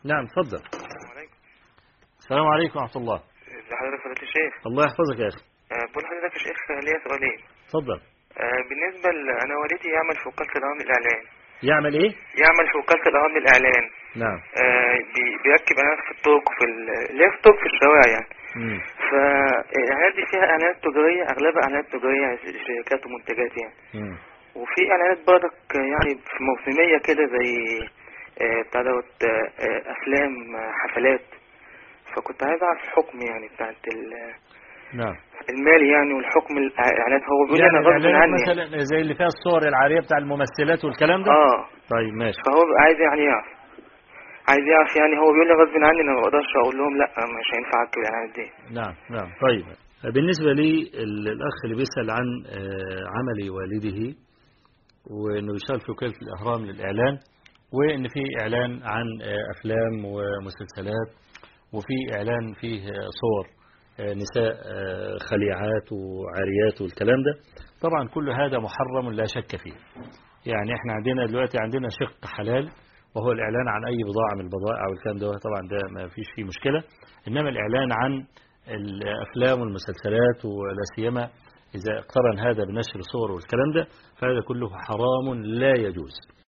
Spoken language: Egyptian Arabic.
نعم تفضل السلام عليكم السلام عليكم ورحمة الله ازي حضرتك فضيلة الشيخ الله يحفظك يا أخي أه بقول لحضرتك يا شيخ ليا سؤالين تفضل أه بالنسبة ل- أنا والدي يعمل في وكالة الأهرام للإعلان يعمل إيه يعمل في وكالة الأهرام للإعلان نعم أه بي- بيركب إعلانات في الطرق في ال- اللي هي في الطرق في الشوارع يعني مم. فالإعلانات دي فيها إعلانات تجارية أغلبها إعلانات تجارية شركات ومنتجات يعني مم. وفي إعلانات برضك يعني في موسمية كده زي آه، بتاع دوت آه، آه، أفلام آه، حفلات فكنت عايز أعرف الحكم يعني بتاعت ال- نعم المالي يعني والحكم الإعلانات هو بيقول لي يعني أنا غصب الإعلانات عني يعني. مثلا زي اللي فيها الصور العارية بتاع الممثلات والكلام ده اه طيب ماشي فهو عايز يعني يعرف عايز يعرف يعني هو بيقول لي غصب عني انا ما بقدرش اقول لهم لا مش هينفع اكل الاعلانات دي نعم نعم طيب بالنسبة لي ال- الأخ اللي بيسأل عن آه، عمل والده وإنه يشتغل في وكالة الأهرام للإعلان وإن في إعلان عن آه، أفلام ومسلسلات وفي إعلان فيه آه، صور آه، نساء آه، خليعات وعاريات والكلام ده طبعا كل هذا محرم لا شك فيه يعني احنا عندنا دلوقتي عندنا شق حلال وهو الإعلان عن أي بضاعة من البضائع والكلام ده طبعا ده ما فيش فيه مشكلة إنما الإعلان عن الأفلام والمسلسلات ولا سيما إذا اقترن هذا بنشر صور والكلام ده فهذا كله حرام لا يجوز